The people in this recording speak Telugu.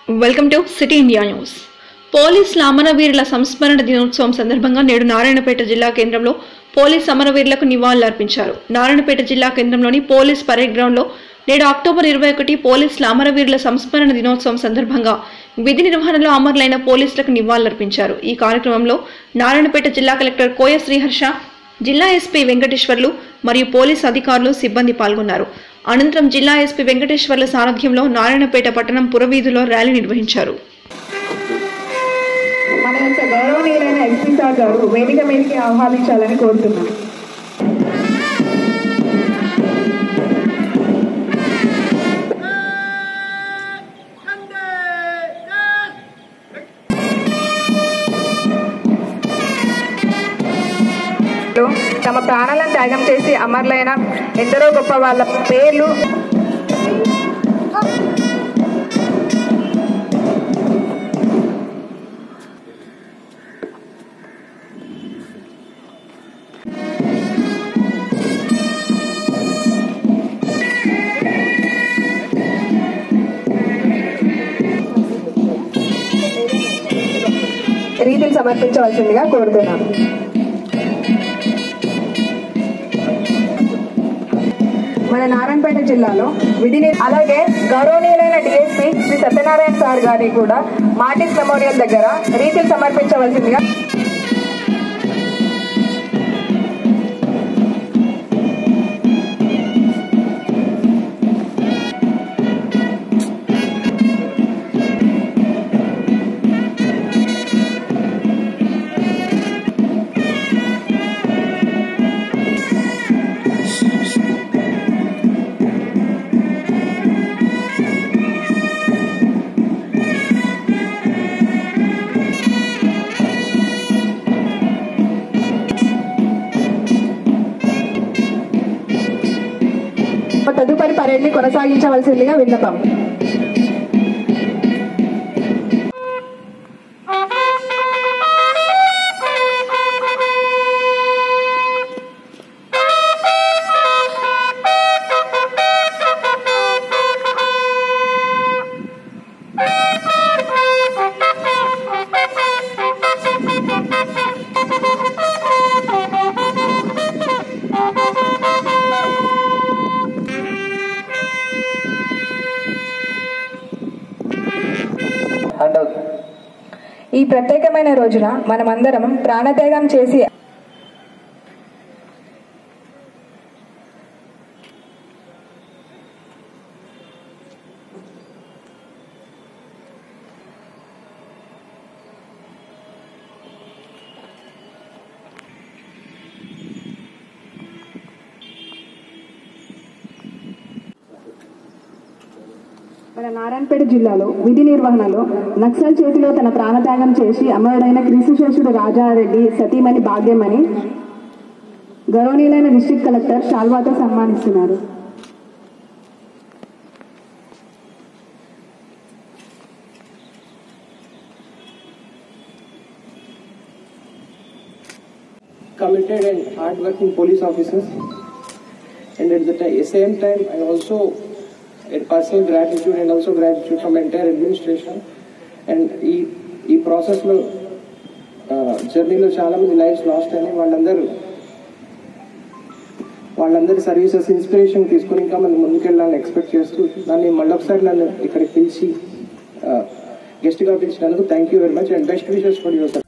Welcome to city India news police అమరవీరుల సంస్మరణ దినోత్సవం సందర్భంగా నేడు నారాయణపేట జిల్లా కేంద్రంలో పోలీస్ అమరవీరులకు నివాళులర్పించారు నారాయణపేట జిల్లా కేంద్రంలోని పోలీస్ పరేడ్ గ్రౌండ్లో నేడు అక్టోబర్ ఇరవై ఒకటి పోలీసుల అమరవీరుల సంస్మరణ దినోత్సవం సందర్భంగా విధి నిర్వహణలో అమరులైన పోలీసులకు నివాళులర్పించారు ఈ కార్యక్రమంలో నారాయణపేట జిల్లా కలెక్టర్ కోయ శ్రీహర్ష జిల్లా ఎస్పీ వెంకటేశ్వర్లు మరియు పోలీస్ అధికారులు సిబ్బంది పాల్గొన్నారు అనంతరం జిల్లా ఎస్పీ వెంకటేశ్వర్ల సారథ్యంలో నారాయణపేట పట్టణం పురవీధిలో ర్యాలీ నిర్వహించారు మన యొక్క గౌరవనీయులైన ఎస్పీ సార్ గారు వేదిక మీదకి ఆహ్వానించాలని కోరుతున్నాను తమ ప్రాణాలను త్యాగం చేసి అమరులైన ఎందరో గొప్ప వాళ్ళ పేర్లు రీతిని సమర్పించవలసిందిగా కోరుతున్నాను మన నారాయణపేట జిల్లాలో విధిని అలాగే గౌరవనీయులైన డిఎస్పీ శ్రీ సత్యనారాయణ సార్ గారి కూడా మార్టిస్ మెమోరియల్ దగ్గర రీతిని సమర్పించవలసిందిగా తదుపరి పరేడ్ ని కొనసాగించవలసిందిగా విన్నపం అండ్ ఈ ప్రత్యేకమైన రోజున మనమందరం ప్రాణత్యాగం చేసి మన నారాయణపేట జిల్లాలో విధి నిర్వహణలో నక్సల్ చేతిలో తన ప్రాణత్యాగం చేసి అమరుడైన క్రీస్తుశేషుడు రాజారెడ్డి సతీమణి భాగ్యమని గౌరవనీయులైన డిస్ట్రిక్ట్ కలెక్టర్ షాల్వాతో సన్మానిస్తున్నారు committed and hardworking police officers. And at the ti- same time, I also a personal gratitude and also gratitude from entire administration. And ఈ ఈ ప్రాసెస్లో జర్నీలో చాలా మంది లైఫ్స్ లాస్ట్ అయినాయి వాళ్ళందరూ వాళ్ళందరి సర్వీసెస్ ఇన్స్పిరేషన్ తీసుకొని ఇంకా మనం ముందుకెళ్ళాలని ఎక్స్పెక్ట్ చేస్తూ దాన్ని మళ్ళొకసారి నన్ను ఇక్కడికి పిలిచి గెస్ట్గా పిలిచినందుకు thank you very much and best wishes for your